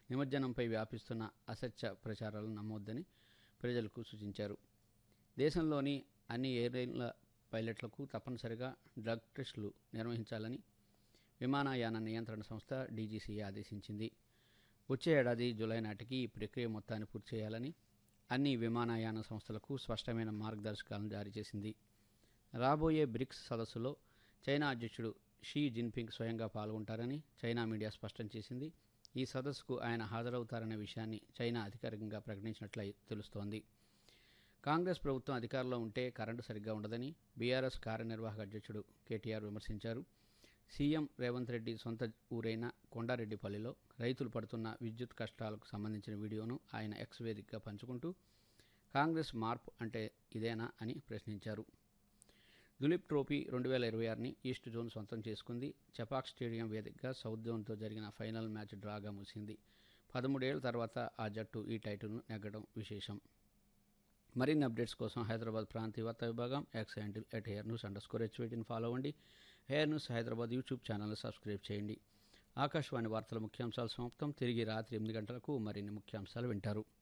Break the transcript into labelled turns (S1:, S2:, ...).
S1: నిమజ్జనంపై వ్యాపిస్తున్న అసత్య ప్రచారాలను నమ్మొద్దని ప్రజలకు సూచించారు దేశంలోని అన్ని ఎయిర్లైన్ల పైలట్లకు తప్పనిసరిగా డ్రగ్ టెస్టులు నిర్వహించాలని విమానయాన నియంత్రణ సంస్థ డీజీసీఏ ఆదేశించింది వచ్చే ఏడాది జూలై నాటికి ఈ ప్రక్రియ మొత్తాన్ని పూర్తి చేయాలని అన్ని విమానయాన సంస్థలకు స్పష్టమైన మార్గదర్శకాలను జారీ చేసింది రాబోయే బ్రిక్స్ సదస్సులో చైనా అధ్యక్షుడు షీ జిన్పింగ్ స్వయంగా పాల్గొంటారని చైనా మీడియా స్పష్టం చేసింది ఈ సదస్సుకు ఆయన హాజరవుతారనే విషయాన్ని చైనా అధికారికంగా ప్రకటించినట్లు తెలుస్తోంది కాంగ్రెస్ ప్రభుత్వం అధికారంలో ఉంటే కరెంటు సరిగ్గా ఉండదని బీఆర్ఎస్ కార్యనిర్వాహక అధ్యక్షుడు కేటీఆర్ విమర్శించారు సీఎం రేవంత్ రెడ్డి సొంత ఊరైన కొండారెడ్డిపల్లిలో రైతులు పడుతున్న విద్యుత్ కష్టాలకు సంబంధించిన వీడియోను ఆయన ఎక్స్ వేదికగా పంచుకుంటూ కాంగ్రెస్ మార్పు అంటే ఇదేనా అని ప్రశ్నించారు దులీప్ ట్రోఫీ రెండు వేల ఇరవై ఆరుని ఈస్ట్ జోన్ సొంతం చేసుకుంది చపాక్ స్టేడియం వేదికగా సౌత్ జోన్తో జరిగిన ఫైనల్ మ్యాచ్ డ్రాగా ముగిసింది పదమూడేళ్ల తర్వాత ఆ జట్టు ఈ టైటిల్ను నెగ్గడం విశేషం మరిన్ని అప్డేట్స్ కోసం హైదరాబాద్ ప్రాంతీయ వార్తా విభాగం X handle at air news underscore హెచ్వేటిని ఫాలో అవ్వండి హెయిర్ న్యూస్ హైదరాబాద్ యూట్యూబ్ ఛానల్ని సబ్స్క్రైబ్ చేయండి ఆకాశవాణి వార్తల ముఖ్యాంశాలు సమాప్తం తిరిగి రాత్రి ఎనిమిది గంటలకు మరిన్ని ముఖ్యాంశాలు వింటారు